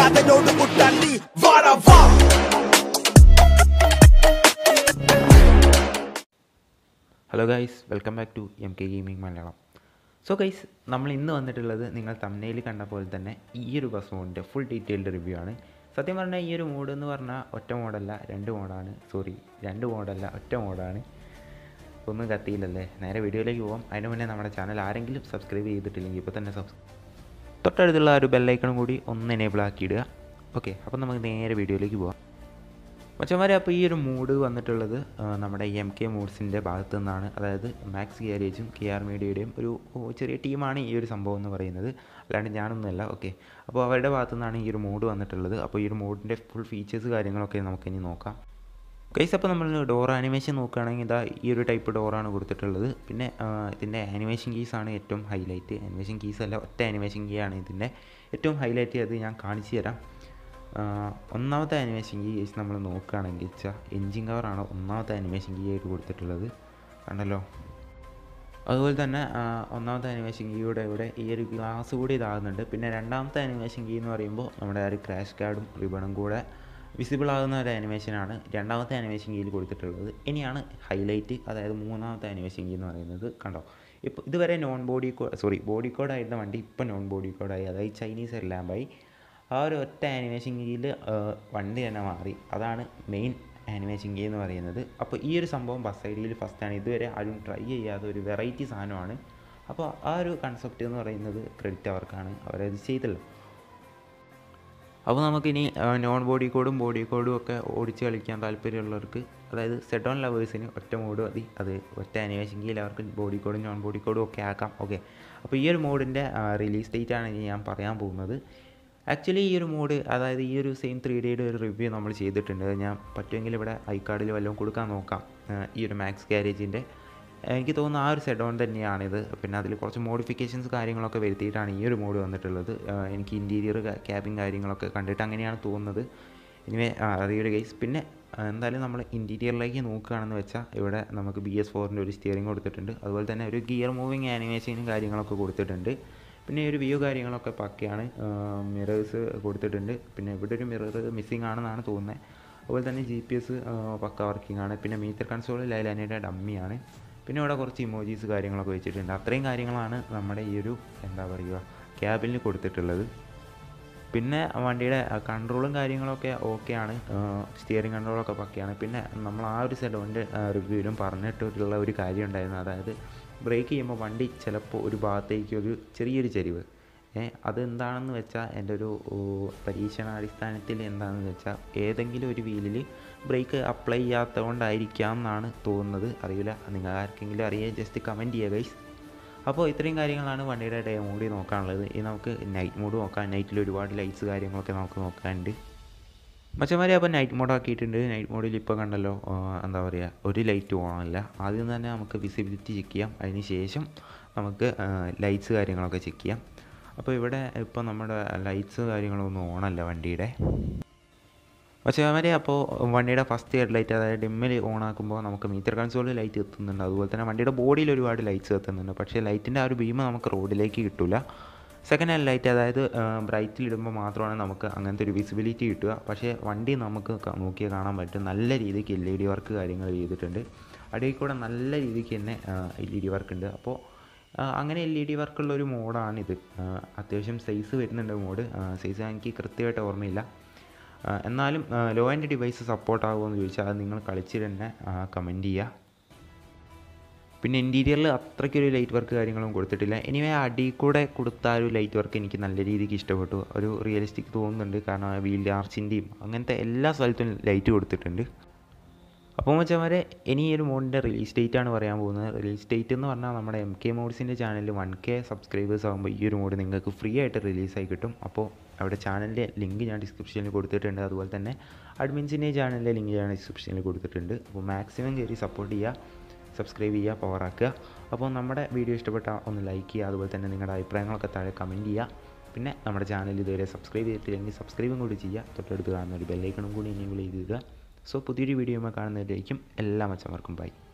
അതനോട് മുട്ടാൻ നീ വാടാ വാ hello guys welcome back to M K gaming Malayalam so guys നമ്മൾ ഇന്ന് വന്നിട്ടുള്ളത് നിങ്ങൾ തമ്മനയിൽ കണ്ട പോലെ തന്നെ ഈ ഒരു ബസ് മോഡിൻ്റെ ഫുൾ ഡീറ്റെയിൽഡ് റിവ്യൂ ആണ് സത്യം പറഞ്ഞാൽ ഈ ഒരു മോഡ് എന്ന് പറഞ്ഞാൽ ഒറ്റ മോഡല്ല രണ്ട് മോഡാണ് സോറി രണ്ട് മോഡല്ല ഒറ്റ മോഡാണ് ഒന്നും കത്തിയില്ലല്ലേ നേരെ വീഡിയോയിലേക്ക് പോകാം അതിന് മുന്നേ നമ്മുടെ ചാനൽ ആരെങ്കിലും സബ്സ്ക്രൈബ് ചെയ്തിട്ടില്ലെങ്കിൽ ഇപ്പോൾ തന്നെ സബ്സ് തൊട്ടടുത്തുള്ള ആ ഒരു ബെല്ലൈക്കണും കൂടി ഒന്ന് എനേബിൾ ആക്കിയിടുക ഓക്കെ അപ്പോൾ നമുക്ക് നേരെ വീഡിയോയിലേക്ക് പോകാം മച്ചന്മാരെ അപ്പോൾ ഈ ഒരു മൂഡ് വന്നിട്ടുള്ളത് ആ, നമ്മുടെ എം കെ മൂഡ്സിൻ്റെ ഭാഗത്തു നിന്നാണ് അതായത് മാക്സ് ഗ്യാരേജും കെ ആർ മീഡിയയുടെയും ഒരു ഓ, ചെറിയ ടീമാണ് ഈ ഒരു സംഭവം എന്ന് പറയുന്നത് അല്ലാണ്ട് ഞാനൊന്നുമല്ല ഓക്കെ അപ്പോൾ അവരുടെ ഭാഗത്തു നിന്നാണ് ഈ ഒരു മൂഡ് വന്നിട്ടുള്ളത് അപ്പോൾ ഈ ഒരു മൂഡിൻ്റെ ഫുൾ ഫീച്ചേഴ്സ് കാര്യങ്ങളൊക്കെ നമുക്കിനി നോക്കാം ഗൈസ് അപ്പോൾ നമ്മൾ ഡോർ ആനിമേഷൻ നോക്കുകയാണെങ്കിൽ ഇതാ ഈ ഒരു ടൈപ്പ് ഡോറാണ് കൊടുത്തിട്ടുള്ളത് പിന്നെ ആ, ഇതിൻ്റെ ആനിമേഷൻ കീസാണ് ഏറ്റവും ഹൈലൈറ്റ് ആനിമേഷൻ കീസ് അല്ല ഒറ്റ ആനിമേഷൻ കീ ആണ് ഇതിൻ്റെ ഏറ്റവും ഹൈലൈറ്റ് അത് ഞാൻ കാണിച്ചു തരാം ആ, ഒന്നാമത്തെ ആനിമേഷൻ കീ ഗൈസ് നമ്മൾ നോക്കുകയാണെങ്കിൽ വെച്ചാൽ എൻജിൻ കവറാണ് ഒന്നാമത്തെ ആനിമേഷൻ കീ ആയിട്ട് കൊടുത്തിട്ടുള്ളത് കണ്ടല്ലോ അതുപോലെ തന്നെ ആ, ഒന്നാമത്തെ ആനിമേഷൻ കീയുടെ ഇവിടെ ഈ ഒരു ഗ്ലാസ് കൂടി ഇതാകുന്നുണ്ട് പിന്നെ രണ്ടാമത്തെ ആനിമേഷൻ കീ എന്ന് പറയുമ്പോൾ നമ്മുടെ ആ ഒരു ക്രാഷ് കാർഡും റിബണും കൂടെ വിസിബിൾ ആകുന്ന ഒരു ആനിമേഷനാണ് രണ്ടാമത്തെ ആനിമേഷൻ കീയിൽ കൊടുത്തിട്ടുള്ളത് ഇനിയാണ് ഹൈലൈറ്റ് അതായത് മൂന്നാമത്തെ ആനിമേഷൻ കീ എന്ന് പറയുന്നത് കണ്ടോ ഇപ്പോൾ ഇതുവരെ non body code sorry body കോഡായിരുന്ന വണ്ടി ഇപ്പോൾ നോൺ ബോഡി കോഡായി അതായത് ചൈനീസ് എല്ലാം ആ ഒരു ഒറ്റ ആനിമേഷൻ കീയിൽ വണ്ടി തന്നെ മാറി അതാണ് മെയിൻ ആനിമേഷൻ കീ എന്ന് പറയുന്നത് അപ്പോൾ ഈ ഒരു സംഭവം ബസ് ഐഡിയിൽ ഫസ്റ്റാണ് ഇതുവരെ ആരും ട്രൈ ചെയ്യാത്ത ഒരു വെറൈറ്റി സാധനമാണ് അപ്പോൾ ആ ഒരു കൺസെപ്റ്റ് എന്ന് പറയുന്നത് ക്രെഡിറ്റ് അവർക്കാണ് അവരത് ചെയ്തല്ലോ അപ്പോൾ നമുക്കിനി നോൺ ബോഡി കോഡും ബോഡി കോഡും ഒക്കെ ഓടിച്ച് കളിക്കാൻ താല്പര്യമുള്ളവർക്ക് അതായത് സെഡ് ഓൺ ലവേഴ്സിന് ഒറ്റ മോഡ് മതി അത് ഒറ്റ അനിമേഷൻ കീഴിൽ അവർക്ക് ബോഡി കോഡും നോൺ ബോഡി കോഡും ഒക്കെ ആക്കാം ഓക്കെ അപ്പോൾ ഈ ഒരു മോഡിൻ്റെ റിലീസ് ഡേറ്റ് ആണ് ഇനി ഞാൻ പറയാൻ പോകുന്നത് ആക്ച്വലി ഈ ഒരു മോഡ് അതായത് ഈ ഒരു സെയിം ത്രീ ഡിയുടെ ഒരു റിവ്യൂ നമ്മൾ ചെയ്തിട്ടുണ്ട് അത് ഞാൻ പറ്റുമെങ്കിൽ ഇവിടെ ഐ കാർഡിൽ വല്ലതും കൊടുക്കാൻ നോക്കാം ആ, ഈ ഒരു മാക്സ് ഗാരേജിൻ്റെ എനിക്ക് തോന്നുന്നു ആ ഒരു സെഡോൺ തന്നെയാണിത് പിന്നെ അതിൽ കുറച്ച് മോഡിഫിക്കേഷൻസ് കാര്യങ്ങളൊക്കെ വരുത്തിയിട്ടാണ് ഈ ഒരു മോഡ് വന്നിട്ടുള്ളത് ആ, എനിക്ക് ഇൻറ്റീരിയർ ക്യാബിൻ കാര്യങ്ങളൊക്കെ കണ്ടിട്ട് അങ്ങനെയാണ് തോന്നുന്നത് ഇനിവേ അറിയൊരു ഗൈസ് പിന്നെ ആ, എന്തായാലും നമ്മൾ ഇൻറ്റീരിയറിലേക്ക് നോക്കുകയാണെന്ന് വെച്ചാൽ ഇവിടെ നമുക്ക് ബി എസ് ഫോറിൻ്റെ ഒരു സ്റ്റിയറിംഗ് കൊടുത്തിട്ടുണ്ട് അതുപോലെ തന്നെ ഒരു ഗിയർ മൂവിങ് ആനിമേഷനും കാര്യങ്ങളൊക്കെ കൊടുത്തിട്ടുണ്ട് പിന്നെ ഈ ഒരു വ്യൂ കാര്യങ്ങളൊക്കെ പക്കയാണ് മിറേഴ്സ് കൊടുത്തിട്ടുണ്ട് പിന്നെ ഇവിടെ ഒരു മിറർ മിസ്സിംഗ് ആണെന്നാണ് തോന്നുന്നത് അതുപോലെ തന്നെ ജി പി എസ് പക്ക വർക്കിംഗ് ആണ് പിന്നെ മീറ്റർ കൺസോൾ ലൈലാനയുടെ ഡമ്മിയാണ് പിന്നെ ഇവിടെ കുറച്ച് ഇമോജീസ് കാര്യങ്ങളൊക്കെ വെച്ചിട്ടുണ്ട് അത്രയും കാര്യങ്ങളാണ് നമ്മുടെ ഈ ഒരു എന്താ പറയുക ക്യാബിനിൽ കൊടുത്തിട്ടുള്ളത് പിന്നെ വണ്ടിയുടെ കൺട്രോളും കാര്യങ്ങളൊക്കെ ഓക്കെയാണ് സ്റ്റിയറിംഗ് കൺട്രോളൊക്കെ പക്കയാണ് പിന്നെ നമ്മൾ ആ ഒരു സെഡോൻ്റെ റിവ്യൂവിലും പറഞ്ഞിട്ടുള്ള ഒരു കാര്യം ഉണ്ടായിരുന്നു അതായത് ബ്രേക്ക് ചെയ്യുമ്പോൾ വണ്ടി ചിലപ്പോൾ ഒരു ഭാഗത്തേക്ക് ഒരു ചെറിയൊരു ചെരിവ് ഏ അതെന്താണെന്ന് വെച്ചാൽ എൻ്റെ ഒരു ഓ, പരീക്ഷണാടിസ്ഥാനത്തിൽ എന്താണെന്ന് വെച്ചാൽ ഏതെങ്കിലും ഒരു വീലിൽ ബ്രേക്ക് അപ്ലൈ ചെയ്യാത്തതുകൊണ്ടായിരിക്കാം എന്നാണ് തോന്നുന്നത് അറിയില്ല നിങ്ങൾ ആർക്കെങ്കിലും അറിയാൻ ജസ്റ്റ് കമൻറ്റ് ചെയ്യുക ഗൈസ് അപ്പോൾ ഇത്രയും കാര്യങ്ങളാണ് വണ്ടിയുടെ ഡേ മോഡ് നോക്കാനുള്ളത് ഇനി നമുക്ക് നൈറ്റ് മോഡ് നോക്കാം നൈറ്റിൽ ഒരുപാട് ലൈറ്റ്സ് കാര്യങ്ങളൊക്കെ നമുക്ക് നോക്കാനുണ്ട് മച്ചന്മാരെ അപ്പോൾ നൈറ്റ് മോഡ് ആക്കിയിട്ടുണ്ട് നൈറ്റ് മോഡിൽ ഇപ്പോൾ കണ്ടല്ലോ ആ, എന്താ പറയുക ഒരു ലൈറ്റ് ഓണല്ല ആദ്യം തന്നെ നമുക്ക് വിസിബിലിറ്റി ചെക്ക് ചെയ്യാം അതിന് ശേഷം നമുക്ക് ലൈറ്റ്സ് കാര്യങ്ങളൊക്കെ ചെക്ക് ചെയ്യാം അപ്പോൾ ഇവിടെ ഇപ്പോൾ നമ്മുടെ ലൈറ്റ്സ് കാര്യങ്ങളൊന്നും ഓണല്ല വണ്ടിയുടെ പക്ഷേ അവരെ അപ്പോൾ വണ്ടിയുടെ ഫസ്റ്റ് ഹെഡ് ലൈറ്റ് അതായത് ഡിമ്മിൽ ഓൺ ആക്കുമ്പോൾ നമുക്ക് മീറ്റർ കൺസോളിൽ ലൈറ്റ് എത്തുന്നുണ്ട് അതുപോലെ തന്നെ വണ്ടിയുടെ ബോഡിയിൽ ഒരുപാട് ലൈറ്റ്സ് എത്തുന്നുണ്ട് പക്ഷേ ലൈറ്റിൻ്റെ ആ ഒരു ബീം നമുക്ക് റോഡിലേക്ക് കിട്ടില്ല സെക്കൻഡ് ഹാൻഡ് ലൈറ്റ് അതായത് ബ്രൈറ്റിൽ ഇടുമ്പോൾ മാത്രമാണ് നമുക്ക് അങ്ങനത്തെ ഒരു വിസിബിലിറ്റി കിട്ടുക പക്ഷേ വണ്ടി നമുക്ക് ക- നോക്കിയാൽ കാണാൻ പറ്റും നല്ല രീതിക്ക് എൽ ഇ ഡി വർക്ക് കാര്യങ്ങൾ ചെയ്തിട്ടുണ്ട് അടിയിൽ കൂടെ നല്ല രീതിക്ക് തന്നെ എൽ ഇ ഡി വർക്ക് ഉണ്ട് അപ്പോൾ ആ, അങ്ങനെ എൽ ഇ ഡി വർക്കുള്ള ഒരു മോഡാണിത് ആ, അത്യാവശ്യം സൈസ് വരുന്നുണ്ട് മോഡ് സൈസ് എനിക്ക് കൃത്യമായിട്ട് ഓർമ്മയില്ല ആ, എന്നാലും ലോ ആൻഡ് ഡിവൈസ് സപ്പോർട്ട് ആകുമെന്ന് ചോദിച്ചാൽ അത് നിങ്ങൾ കളിച്ചിട്ട് തന്നെ കമൻറ്റ് ചെയ്യുക പിന്നെ ഇൻറ്റീരിയറിൽ അത്രയ്ക്കൊരു ലൈറ്റ് വർക്ക് കാര്യങ്ങളും കൊടുത്തിട്ടില്ല എനിവേ അടിയിൽ കൂടെ കൊടുത്ത ആ ഒരു ലൈറ്റ് വർക്ക് എനിക്ക് നല്ല രീതിക്ക് ഇഷ്ടപ്പെട്ടു ഒരു റിയലിസ്റ്റിക് തോന്നുന്നുണ്ട് കാരണം വീൽ ആർച്ചിൻ്റെയും അങ്ങനത്തെ എല്ലാ സ്ഥലത്തും ലൈറ്റ് കൊടുത്തിട്ടുണ്ട് അപ്പോൾ മച്ചന്മാരെ ഇനി ഈ ഒരു മോഡിൻ്റെ റിലീസ് ഡേറ്റ് ആണ് പറയാൻ പോകുന്നത് റിലീസ് ഡേറ്റ് എന്ന് പറഞ്ഞാൽ നമ്മുടെ എം കെ മോഡ്സിൻ്റെ ചാനലിൽ വൺ കെ സബ്സ്ക്രൈബേഴ്സ് ആകുമ്പോൾ ഈ ഒരു മോഡ് നിങ്ങൾക്ക് ഫ്രീ ആയിട്ട് റിലീസായി കിട്ടും അപ്പോൾ അവിടെ ചാനലിൻ്റെ ലിങ്ക് ഞാൻ ഡിസ്ക്രിപ്ഷനിൽ കൊടുത്തിട്ടുണ്ട് അതുപോലെ തന്നെ അഡ്മിൻസിൻ്റെ ചാനലിൻ്റെ ലിങ്ക് ഞാൻ ഡിസ്ക്രിപ്ഷനിൽ കൊടുത്തിട്ടുണ്ട് അപ്പോൾ മാക്സിമം കയറി സപ്പോർട്ട് ചെയ്യുക സബ്സ്ക്രൈബ് ചെയ്യുക പവർ ആക്കുക അപ്പോൾ നമ്മുടെ വീഡിയോ ഇഷ്ടപ്പെട്ടാൽ ഒന്ന് ലൈക്ക് ചെയ്യുക അതുപോലെ തന്നെ നിങ്ങളുടെ അഭിപ്രായങ്ങളൊക്കെ താഴെ കമൻറ്റ് ചെയ്യുക പിന്നെ നമ്മുടെ ചാനൽ ഇതുവരെ സബ്സ്ക്രൈബ് ചെയ്തിട്ടില്ലെങ്കിൽ സബ്സ്ക്രൈബും കൂടി ചെയ്യുക തൊട്ടടുത്ത് കാണുന്ന ഒരു ബെല്ലൈക്കണും കൂടി എനേബിൾ ചെയ്തിടുക സോ പുതിയൊരു വീഡിയോയുമായി കാണുന്നതിലേക്കും എല്ലാ മച്ചന്മാർക്കും ബൈ